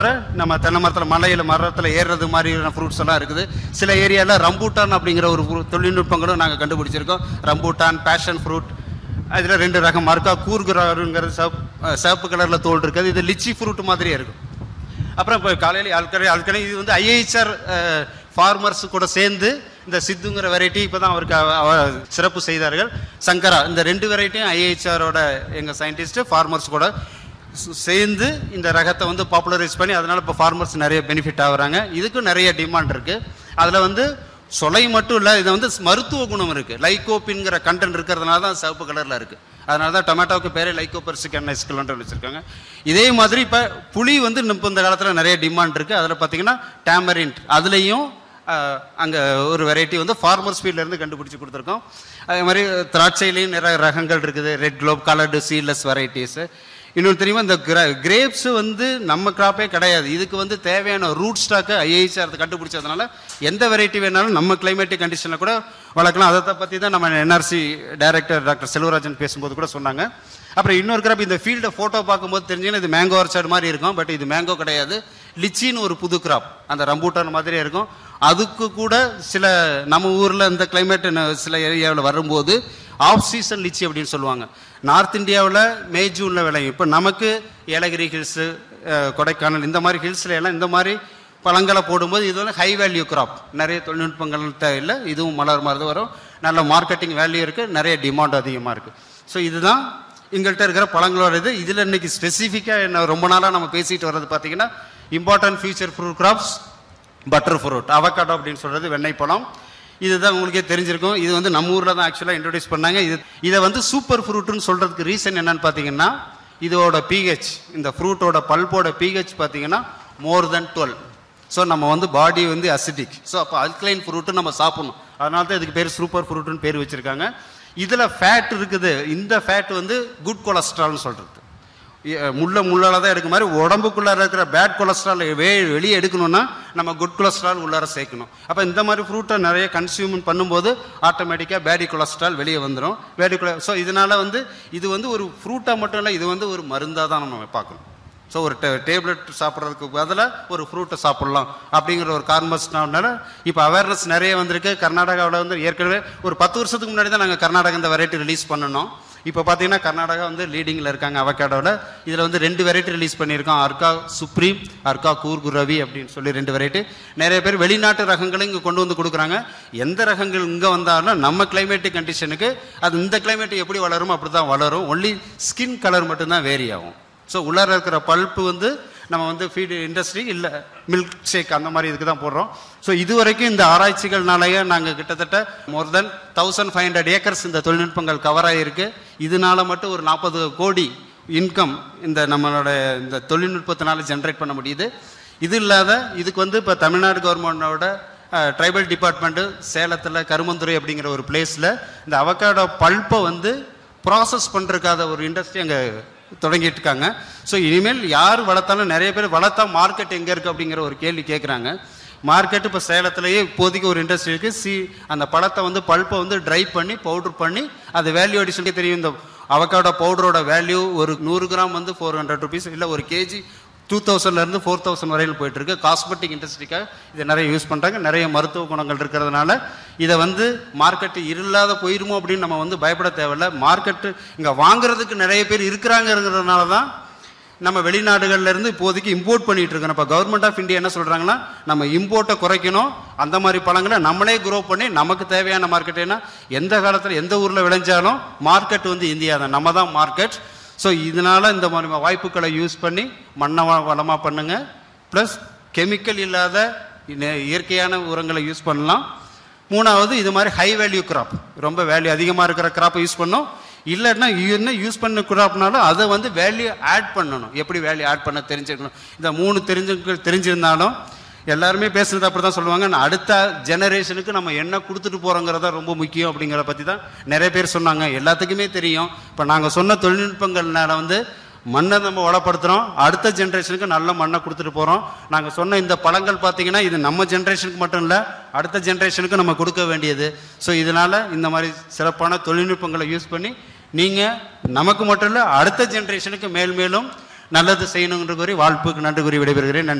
நம்ம தென்னை மரத்தில் மலையில் மரத்தில் ஏறுறது மாதிரியான ஃப்ரூட்ஸ் எல்லாம் இருக்குது சில ஏரியாவில் ரம்பூட்டான் அப்படிங்கிற ஒரு fruit- தொழில்நுட்பங்களும் நாங்கள் கண்டுபிடிச்சிருக்கோம் ரம்பூட்டான் பேஷன் ஃப்ரூட் அதில் ரெண்டு ரகம் மறுக்கா கூர்குறாருங்கிறது சிவப்பு சிவப்பு கலரில் தோல் இருக்குது இது லிச்சி ஃப்ரூட் மாதிரியே இருக்கும் அப்புறம் இப்போ காலையில் ஆல்கலை ஆல்கலை இது வந்து ஐஐஹெச்ஆர் ஃபார்மர்ஸ் கூட சேர்ந்து இந்த சித்துங்கிற வெரைட்டி இப்போ தான் அவருக்கு அவ- அவ- சிறப்பு செய்தார்கள் சங்கரா இந்த ரெண்டு வெரைட்டியும் ஐஐஹெச்ஆரோட எங்கள் சயின்டிஸ்ட்டு ஃபார்மர்ஸ் கூட சு- சேர்ந்து இந்த ரகத்தை வந்து பாப்புலரைஸ் பண்ணி அதனால இப்போ ஃபார்மர்ஸ் நிறைய பெனிஃபிட் ஆகுறாங்க இதுக்கும் நிறைய டிமாண்ட் இருக்கு அதில் வந்து சொலை மட்டும் இல்லை இது வந்து மருத்துவ குணம் இருக்கு லைகோப்பின்ங்கிற கண்டென்ட் இருக்கிறதுனால தான் சிவப்பு கலரில் இருக்கு அதனால தான் டொமேட்டோவுக்கு பேரே லைகோபர்சிகன் எஸ்கலன்ட் வச்சிருக்காங்க இதே மாதிரி இப்போ புளி வந்து இப்போ இந்த காலத்தில் நிறைய டிமாண்ட் இருக்கு அதில் பார்த்தீங்கன்னா டேமரின்ட் அதுலேயும் அங்கே ஒரு வெரைட்டி வந்து ஃபார்மர்ஸ் இருந்து கண்டுபிடிச்சு கொடுத்துருக்கோம் அதே மாதிரி திராட்சையிலையும் நிறைய ரகங்கள் இருக்குது red globe coloured seedless varieties இன்னொன்று தெரியுமா இந்த கிரேப்ஸ் வந்து நம்ம கிராப்பே கிடையாது இதுக்கு வந்து தேவையான ரூட் ஸ்டாக்கு ஐஐசிஆர் கண்டுபிடிச்சதுனால எந்த வெரைட்டி வேணாலும் நம்ம கிளைமேட்டிக் கண்டிஷனில் கூட வளர்க்கலாம் அதை பற்றி தான் நம்ம என்ஆர்சி டைரக்டர் டாக்டர் செல்வராஜன் பேசும்போது கூட சொன்னாங்க அப்புறம் இன்னொரு கிராப் இந்த ஃபீல்டை ஃபோட்டோ பார்க்கும்போது தெரிஞ்சுன்னா இது மேங்கோ ஆர்ச்சார்டு மாதிரி இருக்கும் பட் இது மேங்கோ கிடையாது லிச்சின்னு ஒரு புது கிராப் அந்த ரம்பூட்டான் மாதிரியே இருக்கும் அதுக்கு கூட சில நம்ம ஊரில் இந்த கிளைமேட் சில ஏரியாவில் வரும்போது ஆஃப் சீசன் லிச்சி அப்படின்னு சொல்லுவாங்க நார்த் இந்தியாவில் மே ஜூனில் விளையும் இப்போ நமக்கு ஏலகிரி ஹில்ஸு கொடைக்கானல் இந்த மாதிரி ஹில்ஸ்ல எல்லாம் இந்த மாதிரி பழங்களை போடும்போது இது வந்து ஹை வேல்யூ கிராப் நிறைய தொழில்நுட்பங்கள் தேவையில்லை இதுவும் மலர் மாதிரி வரும் நல்ல மார்க்கெட்டிங் வேல்யூ இருக்குது நிறைய டிமாண்ட் அதிகமாக இருக்குது ஸோ இதுதான் எங்கள்கிட்ட இருக்கிற பழங்களோட இது இதில் இன்னைக்கு ஸ்பெசிஃபிக்காக என்ன ரொம்ப நாளாக நம்ம பேசிட்டு வர்றது பார்த்தீங்கன்னா important future fruit crops butter fruit avocado அப்படின்னு சொல்றது வெண்ணெய் பழம் இதுதான் உங்களுக்கே தெரிஞ்சிருக்கும் இது வந்து நம்ம ஊரில் தான் ஆக்சுவலாக இன்ட்ரடியூஸ் பண்ணாங்க இது இதை வந்து சூப்பர் ஃப்ரூட்னு சொல்றதுக்கு ரீசன் என்னன்னு பார்த்தீங்கன்னா இதோட பிஹெச் இந்த ஃப்ரூட்டோட பல்போட பிஹெச் பார்த்தீங்கன்னா மோர் தென் டுவெல் ஸோ நம்ம வந்து பாடி வந்து அசிடிக் ஸோ அப்போ அல்கலைன் ஃப்ரூட்டு நம்ம சாப்பிடணும் அதனால தான் இதுக்கு பேர் சூப்பர் ஃப்ரூட்டுன்னு பேர் வச்சிருக்காங்க இதில் ஃபேட் இருக்குது இந்த ஃபேட் வந்து குட் கொலஸ்ட்ரால்னு சொல்றது எ- முள்ள முள்ளால தான் எடுக்க மாதிரி உடம்புக்குள்ளார இருக்கிற பேட் கொலஸ்ட்ரால் வே வெளியே எடுக்கணும்னா நம்ம குட் கொலஸ்ட்ரால் உள்ளார சேர்க்கணும் அப்போ இந்த மாதிரி ஃப்ரூட்டை நிறைய கன்சியூம் பண்ணும்போது ஆட்டோமேட்டிக்காக பேடி கொலஸ்ட்ரால் வெளியே வந்துடும் பேடி கொல ஸோ இதனால வந்து இது வந்து ஒரு ஃப்ரூட்டாக மட்டும் இல்லை இது வந்து ஒரு மருந்தாக தான் நம்ம பார்க்கணும் ஸோ ஒரு டேப்லெட் சாப்பிட்றதுக்கு பதிலாக ஒரு ஃப்ரூட்டை சாப்பிடலாம் அப்படிங்கிற ஒரு கார்மஸ்னால இப்போ அவேர்னஸ் நிறைய வந்திருக்கு கர்நாடகாவில் வந்து ஏற்கனவே ஒரு பத்து வருஷத்துக்கு முன்னாடி தான் நாங்கள் கர்நாடகா இந்த வெரைட்டி ரிலீஸ் பண்ணணும் இப்போ பார்த்தீங்கன்னா கர்நாடகா வந்து லீடிங்கில் இருக்காங்க அவகேடோவில் இதில் வந்து ரெண்டு வெரைட்டி ரிலீஸ் பண்ணியிருக்கோம் அர்கா சுப்ரீம் அர்கா கூர்கு ரவி அப்படின்னு சொல்லி ரெண்டு வெரைட்டி நிறைய பேர் வெளிநாட்டு ரகங்களும் இங்கே கொண்டு வந்து கொடுக்குறாங்க எந்த ரகங்கள் இங்கே வந்தாலும் நம்ம கிளைமேட்டிக் கண்டிஷனுக்கு அது இந்த கிளைமேட் எப்படி வளருமோ அப்படி தான் வளரும் ஒன்லி ஸ்கின் கலர் மட்டும்தான் வேரி ஆகும் ஸோ உள்ளார இருக்கிற பல்ப்பு வந்து நம்ம வந்து ஃபீடு இண்டஸ்ட்ரி இல்லை மில்க் ஷேக் அந்த மாதிரி இதுக்கு தான் போடுறோம் ஸோ இது வரைக்கும் இந்த ஆராய்ச்சிகள்னாலேயே நாங்கள் கிட்டத்தட்ட more than thousand five hundred acres இந்த தொழில்நுட்பங்கள் கவர் ஆகிருக்கு இதனால மட்டும் ஒரு நாற்பது கோடி இன்கம் இந்த நம்மளோட இந்த தொழில்நுட்பத்தினால ஜென்ரேட் பண்ண முடியுது இது இல்லாத இதுக்கு வந்து இப்போ தமிழ்நாடு கவர்மெண்டோட ட்ரைபல் டிபார்ட்மெண்ட்டு சேலத்தில் கருமந்துறை அப்படிங்கிற ஒரு பிளேஸில் இந்த அவக்காடோ பல்ப்பை வந்து ப்ராசஸ் பண்ணுறதுக்காத ஒரு இண்டஸ்ட்ரி அங்கே தொடங்கிட்டு இருக்காங்க ஸோ இனிமேல் யார் வளர்த்தாலும் நிறைய பேர் வளர்த்தா மார்க்கெட் எங்கே இருக்குது அப்படிங்கிற ஒரு கேள்வி கேட்குறாங்க மார்க்கெட் இப்போ சேலத்திலேயே இப்போதைக்கு ஒரு இண்டஸ்ட்ரி இருக்குது சி அந்த பழத்தை வந்து பல்ப்பை வந்து ட்ரை பண்ணி பவுடர் பண்ணி அது வேல்யூ அடிஷனுக்கே தெரியும் இந்த அவக்காடோ பவுடரோட வேல்யூ ஒரு நூறு கிராம் வந்து ஃபோர் ஹண்ட்ரட் ருபீஸ் இல்லை ஒரு கேஜி டூ தௌசண்ட்லேருந்து ஃபோர் தௌசண்ட் வரையில் போயிட்டு இருக்கு காஸ்மெட்டிக் இண்டஸ்ட்ரிக்காக இதை நிறைய யூஸ் பண்ணுறாங்க நிறைய மருத்துவ குணங்கள் இருக்கிறதுனால இதை வந்து மார்க்கெட்டு இல்லாத போயிருமோ அப்படின்னு நம்ம வந்து பயப்பட தேவையில்ல மார்க்கெட்டு இங்கே வாங்குறதுக்கு நிறைய பேர் இருக்கிறாங்கிறதுனால தான் நம்ம வெளிநாடுகள்ல இருந்து இப்போதைக்கு இம்போர்ட் பண்ணிட்டு இருக்கோம் இப்போ கவர்மெண்ட் ஆஃப் இந்தியா என்ன சொல்றாங்கன்னா நம்ம இம்போர்ட்டை குறைக்கணும் அந்த மாதிரி பழங்களை நம்மளே குரோ பண்ணி நமக்கு தேவையான மார்க்கெட் ஏன்னா எந்த காலத்தில் எந்த ஊரில் விளைஞ்சாலும் மார்க்கெட் வந்து இந்தியா தான் நம்ம தான் மார்க்கெட் ஸோ இதனால இந்த மாதிரி வாய்ப்புகளை யூஸ் பண்ணி மண்ணை வ- வளமா பண்ணுங்க ப்ளஸ் கெமிக்கல் இல்லாத இன- இயற்கையான உரங்களை யூஸ் பண்ணலாம் மூணாவது இது மாதிரி ஹை வேல்யூ கிராப் ரொம்ப வேல்யூ அதிகமாக இருக்கிற கிராப்பை யூஸ் பண்ணோம் இல்லைன்னா என்ன யூஸ் பண்ண கிராப்னாலும் அதை வந்து வேல்யூ ஆட் பண்ணணும் எப்படி வேல்யூ ஆட் பண்ண தெரிஞ்சுக்கணும் இந்த மூணு தெரிஞ்சு தெரிஞ்சிருந்தாலும் எல்லாருமே பேசுனது அப்படி தான் சொல்லுவாங்க நான் அடுத்த ஜெனரேஷனுக்கு நம்ம என்ன கொடுத்துட்டு போகிறோங்கிறத ரொம்ப முக்கியம் அப்படிங்கிறத பற்றி தான் நிறைய பேர் சொன்னாங்க எல்லாத்துக்குமே தெரியும் இப்போ நாங்கள் சொன்ன தொழில்நுட்பங்கள்னால வந்து மண்ணை நம்ம வளப்படுத்துகிறோம் அடுத்த ஜென்ரேஷனுக்கு நல்ல மண்ணை கொடுத்துட்டு போகிறோம் நாங்கள் சொன்ன இந்த பழங்கள் பார்த்தீங்கன்னா இது நம்ம ஜென்ரேஷனுக்கு மட்டும் இல்லை அடுத்த ஜென்ரேஷனுக்கு நம்ம கொடுக்க வேண்டியது ஸோ இதனால் இந்த மாதிரி சிறப்பான தொழில்நுட்பங்களை யூஸ் பண்ணி நீங்கள் நமக்கு மட்டும் இல்லை அடுத்த ஜென்ரேஷனுக்கு மேல் மேலும் நல்லது செய்யணுன்ற கூறி வாழ்ப்புக்கு நன்றி கூறி விடைபெறுகிறேன் நன்றி